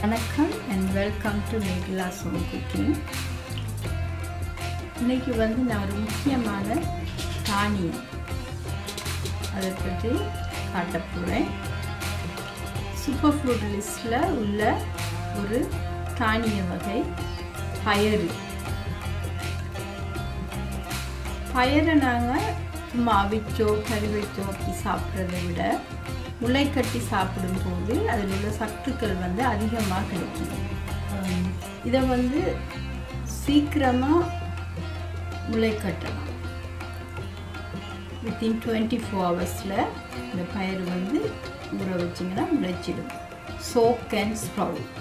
வணக்கம் and welcome to மேகிலாஸ் home cooking இன்னைக்கு வந்து நான் ஒரு முக்கியமான தானியம் அதை பற்றி காட்ட போகிறேன் சூப்பர் ஃபுட் லிஸ்டில் உள்ள ஒரு தானிய வகை பயறு பயரை நாங்கள் சும்மா அவிச்சோ கறி வச்சோ அப்படி சாப்பிட்றத விட முளை கட்டி சாப்பிடும்போது அதில் உள்ள சத்துக்கள் வந்து அதிகமாக கிடைக்கும் இதை வந்து சீக்கிரமாக முளை கட்டலாம் வித்தின் டுவெண்ட்டி ஃபோர் ஹவர்ஸில் இந்த பயிர் வந்து ஊற வச்சிங்கன்னா முளைச்சிடும் சோக் அண்ட் ஸ்ப்ரவுட்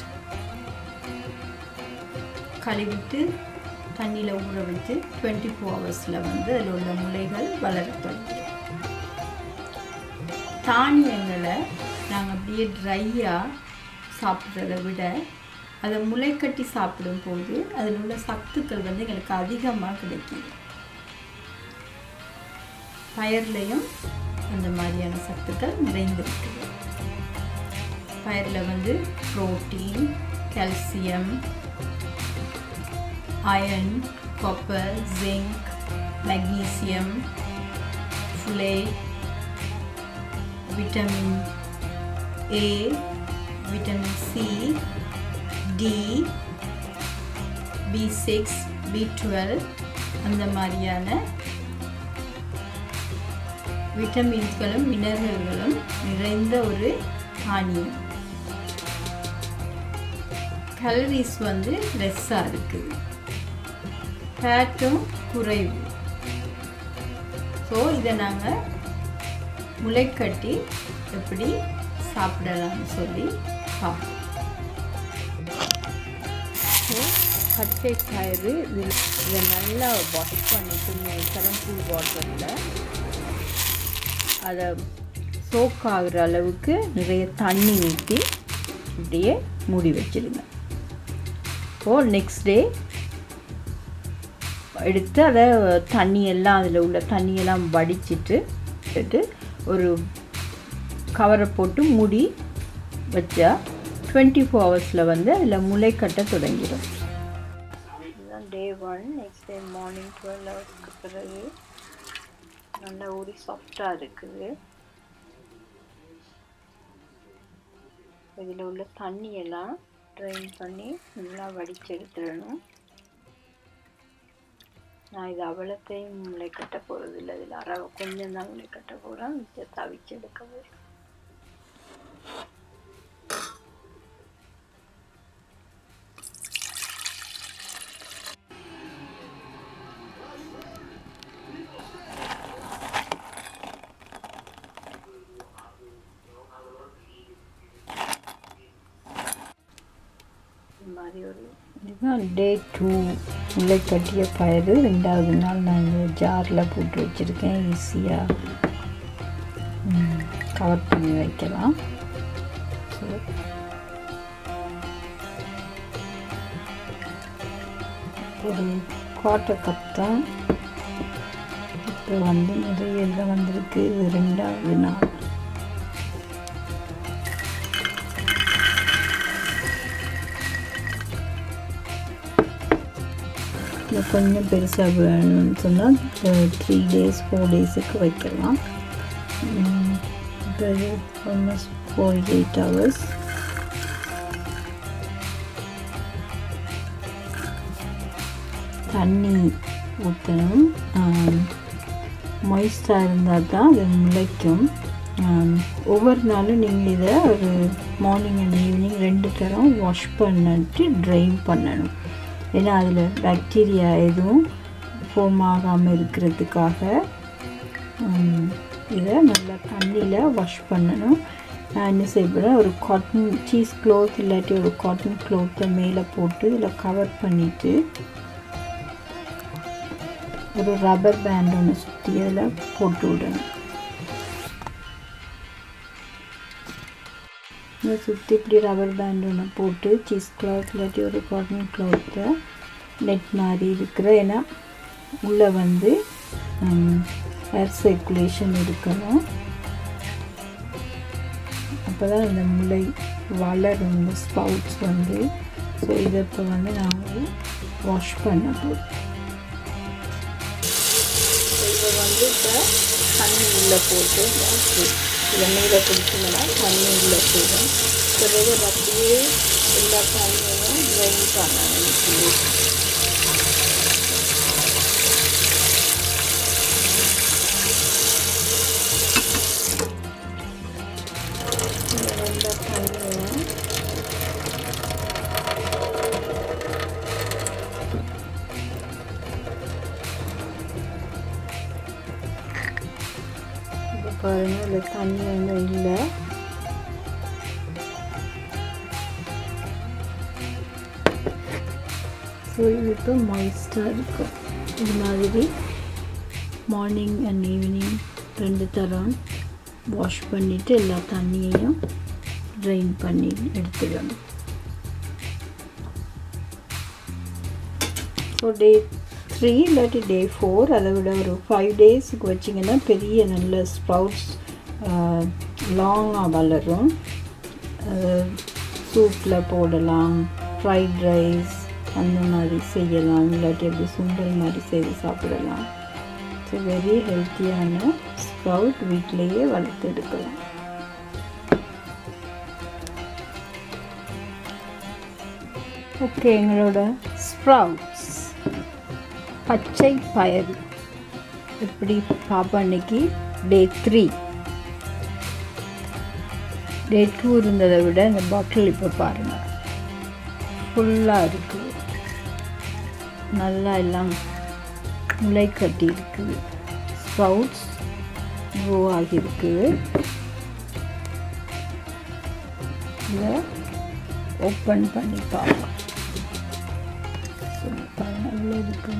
கழுவிட்டு தண்ணியில் ஊற வச்சு டுவெண்ட்டி ஃபோர் ஹவர்ஸில் வந்து அதில் உள்ள முளைகள் வளர தொடங்கிடும் தானியங்களை நாங்கள் அப்படியே ட்ரையாக சாப்பிட்றத விட அதை முளைக்கட்டி சாப்பிடும்போது அதில் உள்ள சத்துக்கள் வந்து எங்களுக்கு அதிகமாக கிடைக்கும் பயர்லையும் அந்த மாதிரியான சத்துக்கள் நிறைந்திருக்குது பயிரில் வந்து protein calcium iron copper zinc magnesium folate vitamin A vitamin C D B six B twelve அந்த மாதிரியான விட்டமின்ஸ்களும் மினரல்களும் நிறைந்த ஒரு தானியம் கலரிஸ் வந்து லெஸ்ஸாக இருக்குது ஃபேட்டும் குறைவு ஸோ இதை நாங்கள் முளைக்கட்டி எப்படி சாப்பிடலாம்னு சொல்லி பார்ப்போம் பச்சை பயிறு இதில் இதை நல்லா வாஷ் பண்ணிட்டு கரண்டி வாட்டரில் அதை சோக் ஆகிற அளவுக்கு நிறைய தண்ணி ஊற்றி இப்படியே மூடி வச்சிடுங்க இப்போது நெக்ஸ்ட் டே எடுத்து அதை தண்ணியெல்லாம் அதில் உள்ள தண்ணியெல்லாம் வடிச்சிட்டு எடுத்து ஒரு கவரை போட்டு மூடி வச்சா டுவெண்ட்டி ஃபோர் ஹவர்ஸில் வந்து அதில் முளை கட்ட தொடங்கிடும் இதுதான் day one next day morning twelve ஹவர்ஸ்க்கு பிறகு நல்லா ஊறி சாஃப்டாக இருக்குது இதில் உள்ள தண்ணியெல்லாம் ட்ரைன் பண்ணி நல்லா வடித்து எடுத்துடணும் நான் இது அவ்வளோத்தையும் முளை கட்ட போகிறது இல்லை இதில் அரை கொஞ்சம் தான் முளை கட்ட போகிறேன் மிச்சத்தை அவிச்சு எடுக்க போகிறேன் மாதிரி ஒரு இதுதான் டே டூ முளை கட்டிய பயிறு ரெண்டாவது நாள் நான் இந்த ஜாரில் போட்டு வச்சுருக்கேன் ஈஸியாக கவர் பண்ணி வைக்கலாம் ஸோ ஒரு குவார்ட்டர் கப் தான் இப்போ வந்து நிறைய இதில் வந்திருக்கு இது ரெண்டாவது நாள் இது கொஞ்சம் பெருசாக வேணும்னு சொன்னால் த்ரீ டேஸ் ஃபோர் டேஸுக்கு வைக்கலாம் இப்போ ஆல்மோஸ்ட் ஃபோர் எயிட் ஹவர்ஸ் தண்ணி ஊற்றணும் மொய்ஸ்டாக இருந்தால் தான் அது முளைக்கும் ஒவ்வொரு நாளும் நீங்கள் இதை ஒரு மார்னிங் அண்ட் ஈவினிங் ரெண்டு தரம் வாஷ் பண்ணிட்டு ட்ரைன் பண்ணணும் ஏன்னா அதில் பாக்டீரியா எதுவும் ஃபார்ம் ஆகாமல் இருக்கிறதுக்காக இதை நல்லா தண்ணியில் வாஷ் பண்ணணும் நான் என்ன செய்வேன் ஒரு காட்டன் சீஸ் க்ளோத் இல்லாட்டி ஒரு காட்டன் க்ளோத்தை மேலே போட்டு இதில் கவர் பண்ணிவிட்டு ஒரு ரப்பர் பேண்ட் ஒன்று சுற்றி அதில் போட்டு விடணும் இதை சுற்றி இப்படி ரப்பர் பேண்ட் ஒன்று போட்டு சீஸ் கிளாத் இல்லாட்டி ஒரு காட்டன் கிளாத்தை நெட் மாதிரி இருக்கிற ஏன்னா உள்ளே வந்து ஏர் சர்க்குலேஷன் இருக்கணும் அப்போ தான் இந்த முளை வளரும் இந்த ஸ்பவுட்ஸ் வந்து ஸோ இதை இப்போ வந்து நாங்கள் வாஷ் பண்ண போகிறோம் இதை வந்து இப்போ தண்ணி உள்ளே போட்டு இதை நீரை குடிச்சிங்கன்னா தண்ணி உள்ளே போடும் பிறகு அப்படியே எல்லா தண்ணியையும் ட்ரைன் பண்ண வேண்டியது இந்த தண்ணியை இப்போ பாருங்கள் இதில் தண்ணி ஒன்றும் இல்லை ஸோ இது இப்போ மாய்ஸ்டாக இருக்கும் இது மாதிரி மார்னிங் அண்ட் ஈவினிங் ரெண்டு தரம் வாஷ் பண்ணிவிட்டு எல்லா தண்ணியையும் ட்ரைன் பண்ணி எடுத்துடணும் ஸோ டே த்ரீ இல்லாட்டி டே ஃபோர் அதை விட ஒரு ஃபைவ் டேஸுக்கு வச்சிங்கன்னா பெரிய நல்ல ஸ்ப்ரவுட்ஸ் லாங்காக வளரும் சூப்பில் போடலாம் ஃப்ரைட் ரைஸ் அந்த மாதிரி செய்யலாம் இல்லாட்டி அப்படி சுண்டல் மாதிரி செய்து சாப்பிடலாம் ஸோ வெரி ஹெல்த்தியான ஸ்ப்ரவுட் வீட்டிலேயே வளர்த்து எடுக்கலாம் ஓகே எங்களோட ஸ்ப்ரவுட்ஸ் பச்சை பயறு எப்படி பார்ப்போம் அன்னைக்கு டே த்ரீ டே டூ இருந்ததை விட இந்த பாட்டில் இப்போ பாருங்கள் ஃபுல்லாக இருக்குது நல்லா எல்லாம் முளை கட்டி இருக்குது ஸ்ப்ரவுட்ஸ் க்ரோ ஆகியிருக்குது இதை ஓப்பன் பண்ணி பார்க்கலாம் பாருங்கள் எவ்வளோ இருக்கு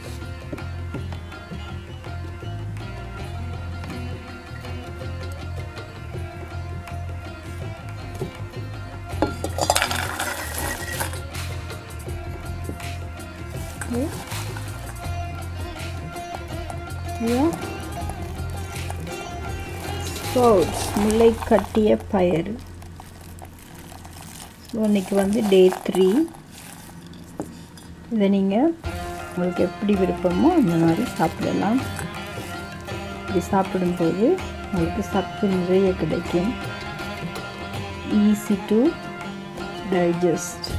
ஸ்ப்ரவுட்ஸ் முளை கட்டிய பயறு ஸோ இன்றைக்கி வந்து டே த்ரீ இதை நீங்கள் உங்களுக்கு எப்படி விருப்பமோ அந்த மாதிரி சாப்பிடலாம் இப்படி சாப்பிடும்போது உங்களுக்கு சத்து நிறைய கிடைக்கும் easy to digest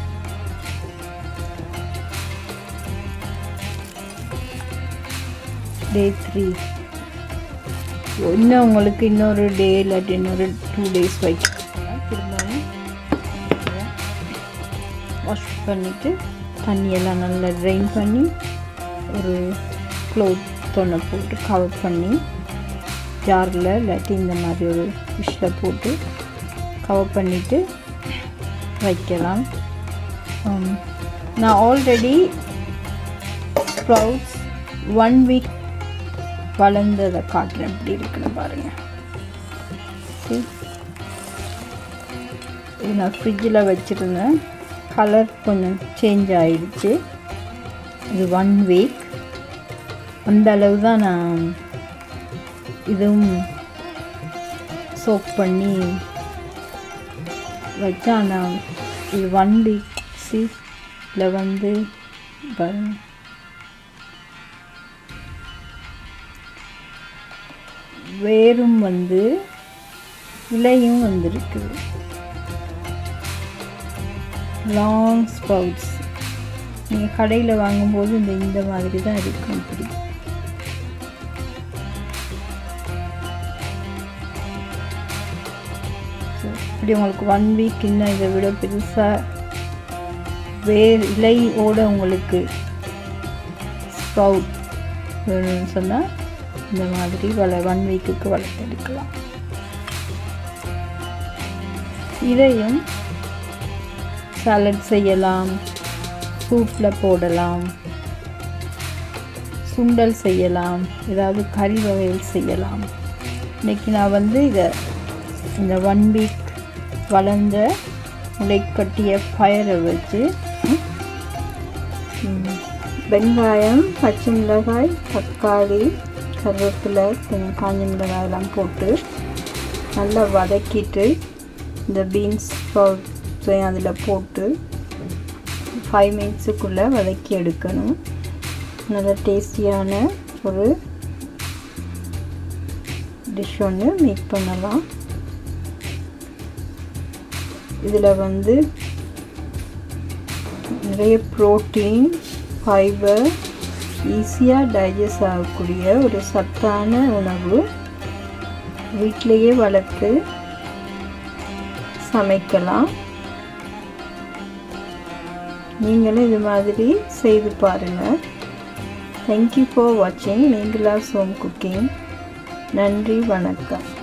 day three இன்னும் உங்களுக்கு இன்னொரு டே இல்லாட்டி இன்னொரு டூ டேஸ் வைக்கலாம் திரும்பவும் வாஷ் பண்ணிவிட்டு தண்ணியெல்லாம் நல்லா ட்ரைன் பண்ணி ஒரு க்ளோத் தொன்னை போட்டு கவர் பண்ணி ஜாரில் இல்லாட்டி இந்த மாதிரி ஒரு ஃபிஷ்ஷில் போட்டு கவர் பண்ணிவிட்டு வைக்கலாம் நான் ஆல்ரெடி ஸ்ப்ரவுட்ஸ் ஒன் வீக் வளர்ந்ததை காட்டுறேன் எப்படி இருக்குன்னு பாருங்கள் இது நான் ஃப்ரிட்ஜில் வச்சுருந்தேன் கலர் கொஞ்சம் சேஞ்ச் ஆயிடுச்சு இது ஒன் வீக் அந்த அளவு தான் நான் இதுவும் சோப் பண்ணி வச்சா நான் இது ஒன் வீக் சீஸில் வந்து பாருங்க வேரும் வந்து இலையும் வந்திருக்குது லாங் ஸ்ப்ரவுட்ஸ் நீங்கள் கடையில் வாங்கும்போது இந்த இந்த மாதிரி தான் இருக்கும் இப்படி இப்படி உங்களுக்கு ஒன் வீக் இன்னும் இதை விட பெருசாக வேர் இலையோட உங்களுக்கு ஸ்ப்ரவுட் வேணும்னு சொன்னால் இந்த மாதிரி வள ஒன் வீக்குக்கு வளர்த்தெடுக்கலாம் இதையும் சாலட் செய்யலாம் சூப்பில் போடலாம் சுண்டல் செய்யலாம் ஏதாவது கறி வகைகள் செய்யலாம் இன்றைக்கி நான் வந்து இதை இந்த ஒன் வீக் வளர்ந்த முளைக்கட்டிய பயரை வச்சு வெங்காயம் பச்சை மிளகாய் தக்காளி கருவேப்பிலை கொஞ்சம் காஞ்ச மிளகாயெல்லாம் போட்டு நல்லா வதக்கிட்டு இந்த பீன்ஸ் ஸ்ப்ரவுட்ஸையும் அதில் போட்டு ஃபைவ் மினிட்ஸுக்குள்ளே வதக்கி எடுக்கணும் நல்ல டேஸ்டியான ஒரு டிஷ் ஒன்று மேக் பண்ணலாம் இதில் வந்து நிறைய ப்ரோட்டீன் ஃபைபர் ஈஸியாக டைஜஸ்ட் ஆகக்கூடிய ஒரு சத்தான உணவு வீட்டிலையே வளர்த்து சமைக்கலாம் நீங்களும் இது மாதிரி செய்து பாருங்கள் தேங்க்யூ ஃபார் வாட்சிங் மேங்கலாஸ் ஹோம் குக்கிங் நன்றி வணக்கம்